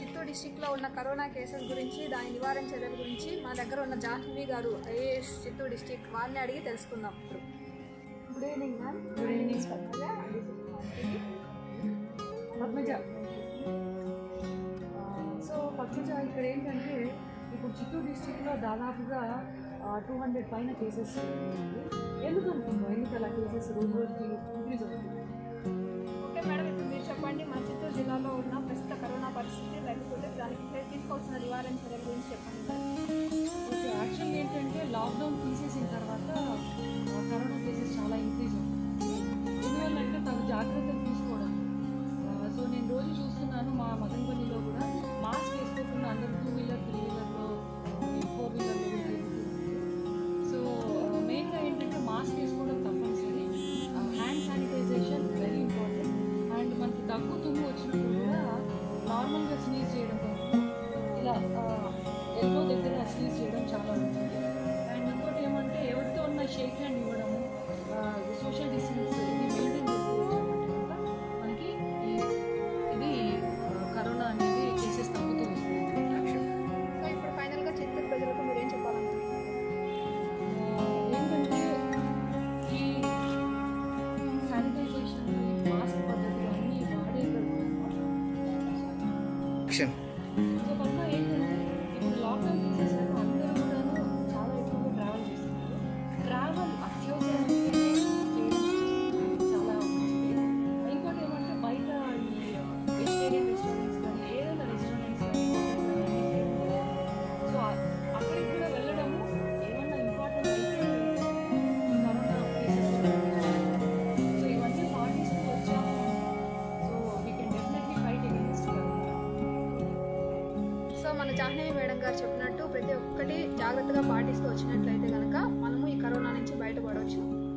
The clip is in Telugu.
చిత్తూరు డిస్టిక్లో ఉన్న కరోనా కేసెస్ గురించి దాని నివారణ చర్యల గురించి మా దగ్గర ఉన్న జాహ్నవి గారు ఐఏఎస్ చిత్తూరు డిస్టిక్ వారిని అడిగి తెలుసుకుందాం ఇప్పుడు good evening ma'am good evening Padmaja so Padmaja ఇక్కడ ఏంటంటే ఇప్పుడు చిత్తూరు డిస్టిక్లో దాదాపుగా టూ హండ్రెడ్ పైన కేసెస్ ఎందుకు అనుకుంటాం ఎందుకు అలా కేసెస్ రోజు రోజుకి ఇంక్రీజ్ అవుతుంది ఓకే మేడం ఇప్పుడు మీరు చెప్పండి మన చిత్తూరు జిల్లాలో ఉన్న ప్రస్తుత కరోనా పరిస్థితి లేకపోతే దానికి తీసుకోవాల్సిన నివారణ చర్యల గురించి చెప్పండి ఓకే యాక్చువల్గా ఏంటంటే లాక్డౌన్ తీసేసిన తర్వాత ఆ, కరోనా కేసెస్ చాలా ఇంక్రీజ్ అవుతుంది ఎందువల్ల అంటే తగు జాగ్రత్తలు తీసుకోవడం ఆ, సో నేను రోజు చూస్తున్నాను మా మదనపల్లిలో కూడా మాస్క్ వేసుకోకుండా అందరూ టూ వీలర్ త్రీ వీలర్లో ఫోర్ వీలర్లో కూడా తిరుగుతూ ఉన్నారు. సో మెయిన్గా ఏంటంటే మాస్క్ వేసుకోవడం తప్పనిసరి hand sanitization very important and మనకి దగ్గు తుమ్ము వచ్చినప్పుడు కూడా నార్మల్గా స్నీజ్ చేయడం కాకుండా ఇలా ఎల్బో దగ్గర స్నీజ్ చేయడం చాలా ఉంటుంది అండ్ ఇంకోటి ఏమంటే ఎవరితో ఉన్న షేక్ హ్యాండ్ ఇవ్వడము సోషల్ డిస్టెన్స్ ఇది మెయింటైన్ చేస్తూ వచ్చామంటే కనుక మనకి ఈ ఇది ఆ, కరోనా అనేది కేసెస్ తగ్గుతూ వస్తుంది సో ఇప్పుడు ఫైనల్గా చిత్తూరు ప్రజలకు మీరు ఏం చెప్పాలనుకుంటున్నారు ఏంటంటే ఈ శానిటైజేషన్ మాస్క్ పద్ధతులు అన్నీ వాడే సో పక్క ఏంటంటే ఇప్పుడు లాక్డౌన్ తీసేసారు అందరూ కూడాను చాలా ఎక్కువగా ట్రావెల్ చేస్తున్నారు ట్రావెల్ అత్యవసరం చేయడం చాలా మంచిది ఇంకోటి ఏమంటే బయట ఈ వెజిటేరియన్ రెస్టారెంట్స్ కానీ ఏదైనా రెస్టారెంట్స్ కానీ సో అక్కడికి కూడా వెళ్ళడము ఏమన్నా ఇంపార్టెంట్ అయితే ఈ కరోనా కేసెస్ సో ఇవన్నీ పాటిస్తూ వచ్చాము so we can definitely fight against Corona so మన జాహ్నవి మేడం గారు చెప్పినట్టు ప్రతి ఒక్కటి జాగ్రత్తగా పాటిస్తూ వచ్చినట్లయితే కనుక మనము ఈ కరోనా నుంచి బయటపడవచ్చు